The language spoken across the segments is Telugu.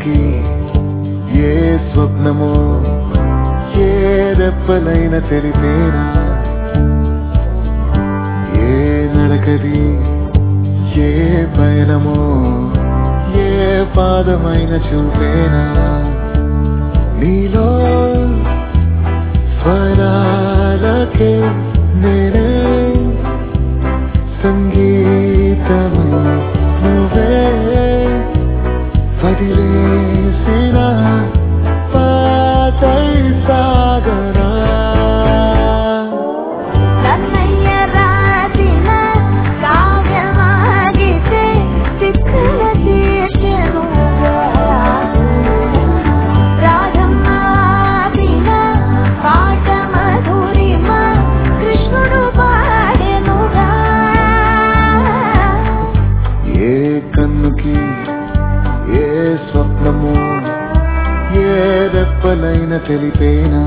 కన్నుకి ఏ స్వప్నమో ఏ రెప్పలైన తెలిపేనా ఏ నడకది ఏ పయనమో ఏ పాదమైన చూపేనా నీలో స్వరాలకే నేనే సంగీతమై నువ్వే వదిలేసిన పాతై సాగరా నన్నయ్య రాసిన కావ్యమాగితే చిక్కుల తీర్చెనుగా. రాధమ్మ ఆపిన పాట మధురిమ కృష్ణుడు పాడెనుగా. ఏ కన్నుకి ఏ స్వప్నము ఏ రెప్పలైన తెలిపేనా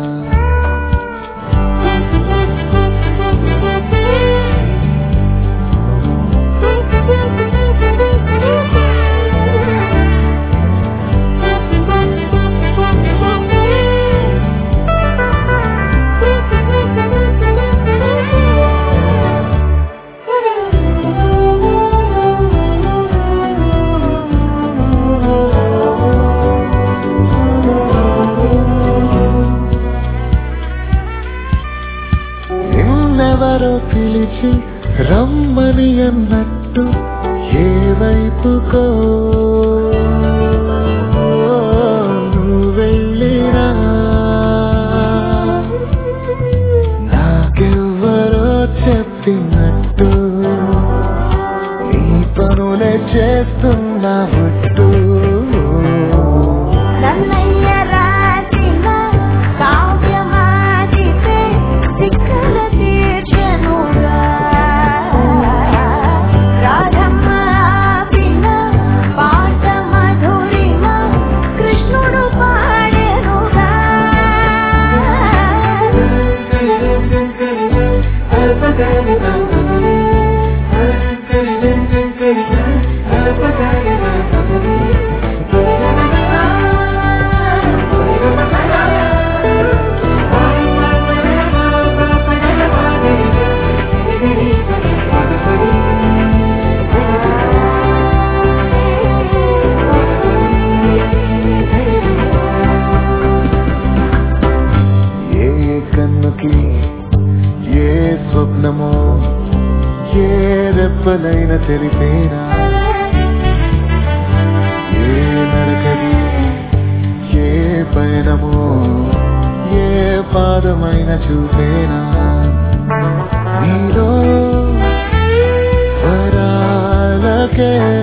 నిన్నెవరో పిలిచి రమ్మని అన్నట్టు ఏ వైపుకో నువ్వు వెళ్ళినా నాకెవ్వరో చెప్పినట్టు నీ పనులే చేస్తున్నా ఒట్టు నన్నయ్య రాసిన కావ్యమాగితే చిక్కుల తీర్చెనుగా. రాధమ్మ ఆపిన పాట మధురిమ కృష్ణుడు పాడెనుగా. ఏ కన్నుకి ఏ స్వప్నమో ఏ రెప్పలైన తెలిపేనా ఏ నడకది ఏ పయనమో ఏ పాదమైన చూపేనా నీలో స్వరాలకే